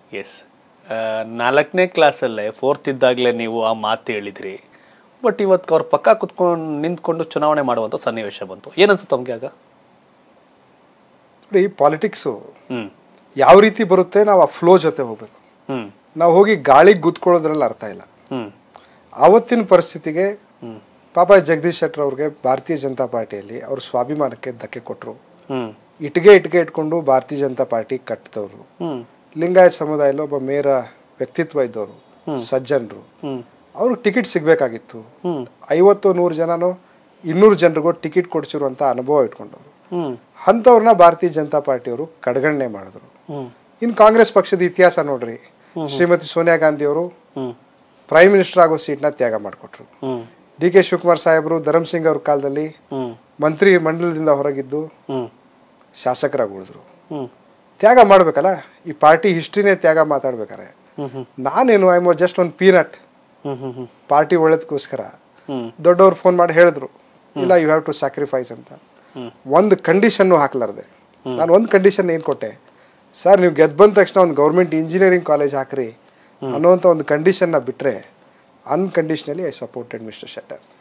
S ನಾಲ್ಕನೇ ಕ್ಲಾಸಲ್ಲೇ fourth ಇದ್ದಾಗಲೇ ನೀವು ಆ ಮಾತು ಹೇಳಿದ್ರಿ ಬಟ್ ಇವತ್ತು ಅವ್ರ ಪಕ್ಕ ಕುತ್ಕೊಂಡು ನಿಂತ್ಕೊಂಡು ಚುನಾವಣೆ ಮಾಡುವಂಥ ಸನ್ನಿವೇಶ ಬಂತು ಏನನ್ಸುತ್ತೆ ತಮಗೆ ಆಗ ನೋಡಿ ಪಾಲಿಟಿಕ್ಸು ಹ್ಞೂ ಯಾವ ರೀತಿ ಬರುತ್ತೆ ನಾವು ಆ ಫ್ಲೋ ಜೊತೆ ಹೋಗ್ಬೇಕು ಹ್ಞೂ ನಾವು ಹೋಗಿ ಗಾಳಿಗೆ ಗುದ್ಕೊಳ್ಳೋದ್ರಲ್ಲಿ ಅರ್ಥ ಇಲ್ಲ ಹ್ಞೂ ಆವತ್ತಿನ ಪರಿಸ್ಥಿತಿಗೆ ಹ್ಞೂ ಪಾಪ ಜಗದೀಶ್ ಶೆಟ್ಟರ್ ಅವ್ರಿಗೆ ಭಾರತೀಯ ಜನತಾ ಪಾರ್ಟಿಯಲ್ಲಿ ಅವ್ರ ಸ್ವಾಭಿಮಾನಕ್ಕೆ ಧಕ್ಕೆ ಕೊಟ್ಟರು ಹ್ಞೂ ಇಟ್ಗೆ ಇಟ್ಗೆ ಇಟ್ಕೊಂಡು ಭಾರತೀಯ ಜನತಾ ಪಾರ್ಟಿ ಕಟ್ಟಿದವರು ಹ್ಞೂ ಲಿಂಗಾಯತ್ ಸಮುದಾಯದಲ್ಲಿ ಒಬ್ಬ ಮೇರ ವ್ಯಕ್ತಿತ್ವ ಇದ್ದವರು ಸಜ್ಜನರು ಹ್ಞೂ ಅವ್ರಿಗೆ ಟಿಕೆಟ್ ಸಿಗ್ಬೇಕಾಗಿತ್ತು ಹ್ಞೂ ಐವತ್ತು ನೂರು ಜನನೋ ಇನ್ನೂರು ಜನರಿಗೂ ಟಿಕೆಟ್ ಕೊಡಿಸಿರುವಂಥ ಅನುಭವ ಇಟ್ಕೊಂಡವರು ಹ್ಞೂ ಅಂಥವ್ರನ್ನ ಭಾರತೀಯ ಜನತಾ ಪಾರ್ಟಿಯವರು ಕಡೆಗಣನೆ ಮಾಡಿದ್ರು ಹ್ಞೂ ಇನ್ನು ಕಾಂಗ್ರೆಸ್ ಪಕ್ಷದ ಇತಿಹಾಸ ನೋಡ್ರಿ ಶ್ರೀಮತಿ ಸೋನಿಯಾ ಗಾಂಧಿ ಅವರು ಹ್ಞೂ ಪ್ರೈಮ್ ಮಿನಿಸ್ಟರ್ ಆಗೋ ಸೀಟ್ನ ತ್ಯಾಗ ಮಾಡಿಕೊಟ್ರು ಹ್ಞೂ ಡಿ ಕೆ ಶಿವಕುಮಾರ್ ಸಾಹೇಬರು ಧರಮ್ ಸಿಂಗ್ ಅವ್ರ ಕಾಲದಲ್ಲಿ ಹ್ಞೂ ಮಂತ್ರಿ ಮಂಡಲದಿಂದ ಹೊರಗಿದ್ದು ಹ್ಞೂ ಶಾಸಕರಾಗಿ ಉಳಿದ್ರು ಹ್ಞೂ ತ್ಯಾಗ ಮಾಡ್ಬೇಕಲ್ಲ ಈ ಪಾರ್ಟಿ ಹಿಸ್ಟ್ರಿನೇ ತ್ಯಾಗ ಮಾತಾಡ್ಬೇಕಾರೆ ಹ್ಞೂ ಹ್ಞೂ ನಾನೇನು ಐ ಮೋ ಜಸ್ಟ್ ಒಂದು ಪೀನಟ್ ಹ್ಞೂ ಹ್ಞೂ ಹ್ಞೂ ಪಾರ್ಟಿ ಒಳ್ಳೇದಕ್ಕೋಸ್ಕರ ಹ್ಞೂ ದೊಡ್ಡವ್ರು ಫೋನ್ ಮಾಡಿ ಹೇಳಿದ್ರು ಇಲ್ಲ ಯು ಹ್ಯಾವ್ ಟು ಸ್ಯಾಕ್ರಿಫೈಸ್ ಅಂತ ಹ್ಮ್. ಒಂದು ಕಂಡೀಷನ್ನು ಹಾಕ್ಲಾರ್ದೆ ನಾನು ಒಂದು ಕಂಡೀಷನ್ ಏನು ಕೊಟ್ಟೆ ಸರ್ ನೀವು ಗೆದ್ದು ಬಂದ ತಕ್ಷಣ ಒಂದು ಗೌರ್ಮೆಂಟ್ ಇಂಜಿನಿಯರಿಂಗ್ ಕಾಲೇಜ್ ಹಾಕ್ರಿ ಅನ್ನೋಂಥ ಒಂದು ಕಂಡೀಷನ್ನ ಬಿಟ್ಟರೆ unconditionally I supported mister Shettar